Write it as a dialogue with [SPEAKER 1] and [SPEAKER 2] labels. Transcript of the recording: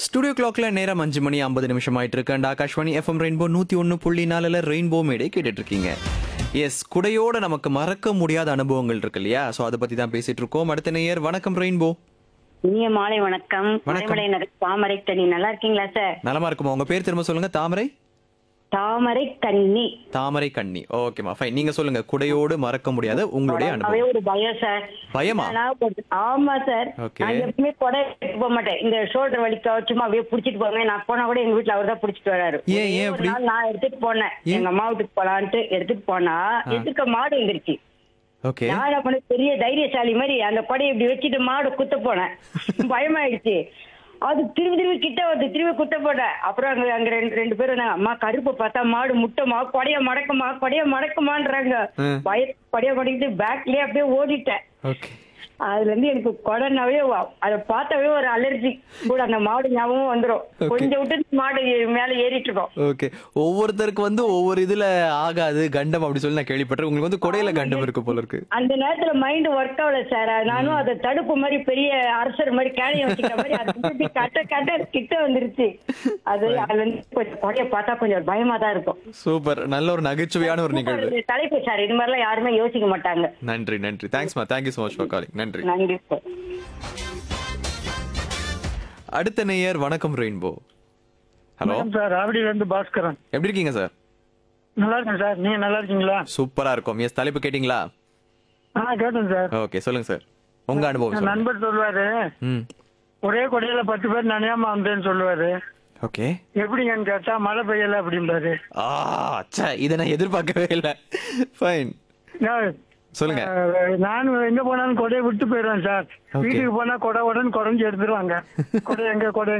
[SPEAKER 1] Studio கிளாக்ல நேரம் அஞ்சு மணி ஐம்பது நிமிஷம் ஆயிட்டு இருக்கு அண்ட் ஆகாஷ்வாணி எஃப்எம் ரெயின்போ நூத்தி ஒன்னு புள்ளி நாலுல ரெயின்போ மேடே கேட்டுட்டு இருக்கீங்க எஸ் குடையோட நமக்கு மறக்க முடியாத அனுபவங்கள் இருக்கு இல்லையா ஸோ அதை பத்தி தான் பேசிட்டு இருக்கோம் அடுத்த நேயர் வணக்கம் ரெயின்போ
[SPEAKER 2] இனிய மாலை வணக்கம் மலைமலை நகர் தாமரை கண்ணி நல்லா இருக்கீங்களா சார்
[SPEAKER 1] நலமா இருக்குமா உங்க பேர் திரும்ப சொல்லுங்க தாமரை
[SPEAKER 2] தாமரை கண்ணி
[SPEAKER 1] தாமரை கண்ணி ஓகேமா ஃபைன் நீங்க சொல்லுங்க குடையோடு மறக்க முடியாத உங்களுடைய
[SPEAKER 2] அவே
[SPEAKER 1] அனுபவம்
[SPEAKER 2] ஒரு பயம் சார்
[SPEAKER 1] பயமா
[SPEAKER 2] நான் கொஞ்சம்- ஆமா சார்
[SPEAKER 1] Okay.
[SPEAKER 2] நான் எப்பவுமே கொடை எடுத்துட்டு போக மாட்டேன் இந்த ஷோல்டர் வலிக்க சும்மா அப்படியே புடிச்சிட்டு போவேன் நான் போனா கூட எங்க வீட்டுல அவர் தான் புடிச்சிட்டு வராரு
[SPEAKER 1] ஏன், ஏன்
[SPEAKER 2] ஒரே ஒரு
[SPEAKER 1] அப்படி?
[SPEAKER 2] நாள் நான் எடுத்துட்டு போனேன்
[SPEAKER 1] ஏன்?
[SPEAKER 2] எங்க அம்மா வீட்டுக்கு போலான்ட்டு எடுத்துட்டு போனா எதுக்க மாடு வந்துருச்சு
[SPEAKER 1] ஓகே
[SPEAKER 2] நான் என்ன பண்ண பெரிய தைரியசாலி மாதிரி அந்த கொடையை இப்படி வச்சுட்டு மாடு குத்த போனேன் பயமாயிடுச்சு அது திரும்பி திரும்பி கிட்ட வந்து திரும்பி குத்த போட்டேன் அப்புறம் அங்க அங்க ரெண்டு ரெண்டு பேரும் இருந்தாங்க அம்மா கருப்பு பார்த்தா மாடு முட்டைமா கொடைய மடக்குமா கொடைய மடக்குமான்றாங்க
[SPEAKER 1] ம்.
[SPEAKER 2] பய கொடைய மடக்கிட்டு பேக்லயே அப்படியே ஓடிட்டேன்
[SPEAKER 1] ஓகே
[SPEAKER 2] அதுல இருந்து எனக்கு கொடைனாவே வ- அதை பார்த்தாவே ஒரு அலர்ஜி கூட அந்த மாடு ஞாபகம் வந்துரும்
[SPEAKER 1] Okay.
[SPEAKER 2] கொஞ்சம் விட்டு மாடு ஏ- மேல ஏறிட்டு இருக்கோம்
[SPEAKER 1] ஓகே ஒவ்வொருத்தருக்கு வந்து ஒவ்வொரு இதுல ஆகாது கண்டம் அப்படி சொல்லி நான் கேள்விப்பட்டேன் உங்களுக்கு வந்து கொடையில கண்டம் இருக்கு போல இருக்கு
[SPEAKER 2] அந்த நேரத்துல மைண்ட் ஒர்க் ஆகல சார் நானும் அதை தடுப்பு மாதிரி பெரிய அரசர் மாதிரி கேணிய வச்சுக்கிற மாதிரி அது திருப்பி கட்ட கட்ட கிட்ட வந்துருச்சு அது அதுல இருந்து கொஞ்சம் கொடைய பார்த்தா கொஞ்சம் பயமா தான் இருக்கும்
[SPEAKER 1] சூப்பர் நல்ல ஒரு நகைச்சுவையான ஒரு நிகழ்வு
[SPEAKER 2] இது தலைப்பு சார் இது மாதிரிலாம் யாருமே யோசிக்க மாட்டாங்க
[SPEAKER 1] நன்றி நன்றி தேங்க்ஸ்மா thank you so much for calling நன்றி
[SPEAKER 2] நன்றி சார்
[SPEAKER 1] அடுத்த நேயர் வணக்கம் ரெயின்போ ஹலோ
[SPEAKER 3] வணக்கம் சார் ஆவடியில இருந்து பாஸ்கரன்
[SPEAKER 1] எப்படி இருக்கீங்க சார்
[SPEAKER 3] நல்லா இருக்கேன் சார் நீங்க நல்லா இருக்கீங்களா
[SPEAKER 1] சூப்பரா இருக்கும் எஸ் தலைப்பு கேட்டிங்களா
[SPEAKER 3] ஆ கேட்டேன் சார்
[SPEAKER 1] ஓகே சொல்லுங்க சார் உங்க அனுபவம்
[SPEAKER 3] என்
[SPEAKER 1] சொல்லுங்க
[SPEAKER 3] நண்பர் சொல்லுவாரு
[SPEAKER 1] ம்
[SPEAKER 3] ஒரே கொடையில பத்து பேர் நனையாம வந்தேன்னு சொல்லுவாரு
[SPEAKER 1] ஓகே
[SPEAKER 3] எப்படிங்கன்னு கேட்டா மழை பெய்யல அப்படிம்பாரு
[SPEAKER 1] ஆ அச்சா இதை நான் எதிர்பார்க்கவே இல்லை ஃபைன்
[SPEAKER 3] நான்,
[SPEAKER 1] சொல்லுங்க
[SPEAKER 3] அஹ், நான் எங்க போனாலும் கொடையை விட்டு போயிடுவேன் சார்
[SPEAKER 1] Okay.
[SPEAKER 3] வீட்டுக்கு போனா கொடை உடனே குறைஞ்சு எடுத்துருவாங்க கொடை எங்க கொடை